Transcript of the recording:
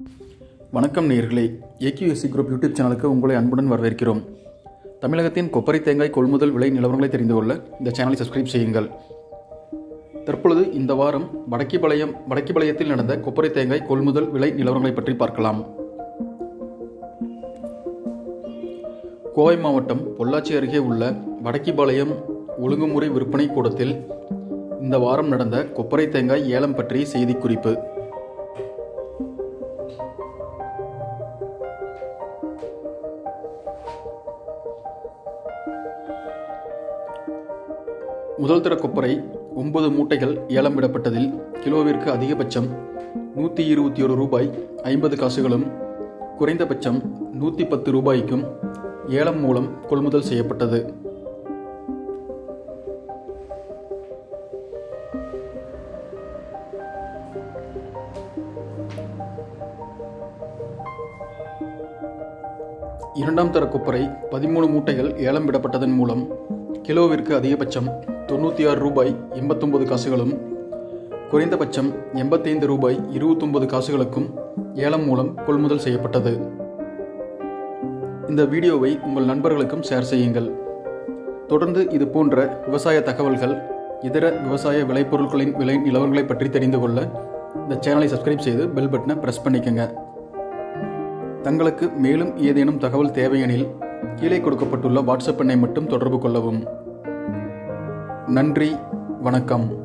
வணக்கம் நேயர்களே AQSC group YouTube சேனலுக்கு உங்களை அன்புடன் வரவேற்கிறோம் தமிழகத்தின் கொப்பரை தேங்காய் கொள்முதல் விலை நிலவரங்களை தெரிந்து கொள்ள இந்த சேனலை சப்ஸ்கிரைப் செய்யுங்கள் தற்பொழுது இந்த வாரம் வடக்கிபாளையம் வடக்கிபாளையத்தில் நடந்த கொப்பரை தேங்காய் கொள்முதல் விலை நிலவரங்களை பற்றி பார்க்கலாம் கோவை மாவட்டம் பொள்ளாச்சி அருகே உள்ள வடக்கிபாளையம் ஒழுங்குமுறை விற்பனை கூடத்தில் இந்த வாரம் நடந்த கொப்பரை தேங்காய் ஏலம் பற்றிய செய்திக்குறிப்பு முதல் தர கொப்பரை ஒன்பது மூட்டைகள் ஏலம் விடப்பட்டதில் கிலோவிற்கு அதிகபட்சம் நூற்றி இருபத்தி ஒரு ரூபாய் ஐம்பது காசுகளும் குறைந்தபட்சம் நூற்றி பத்து ரூபாய்க்கும் ஏலம் மூலம் கொள்முதல் செய்யப்பட்டது இரண்டாம் தர கொப்பரை பதிமூணு மூட்டைகள் ஏலம் விடப்பட்டதன் மூலம் கிலோவிற்கு அதிகபட்சம் தொண்ணூற்றி ஆறு ரூபாய் எண்பத்தொம்பது காசுகளும் குறைந்தபட்சம் எண்பத்தைந்து ரூபாய் இருபத்தொம்பது காசுகளுக்கும் ஏலம் மூலம் கொள்முதல் செய்யப்பட்டது இந்த வீடியோவை உங்கள் நண்பர்களுக்கும் ஷேர் செய்யுங்கள் தொடர்ந்து இது போன்ற விவசாய தகவல்கள் இதர விவசாய விளைபொருட்களின் விலை நிலவரங்களை பற்றி தெரிந்து கொள்ள இந்த சேனலை சப்ஸ்கிரைப் செய்து பெல் பட்டனை ப்ரெஸ் பண்ணிக்கங்க தங்களுக்கு மேலும் ஏதேனும் தகவல் தேவையெனில் கீழே கொடுக்கப்பட்டுள்ள வாட்ஸ்அப் எண்ணை மட்டும் தொடர்பு கொள்ளவும் நன்றி வணக்கம்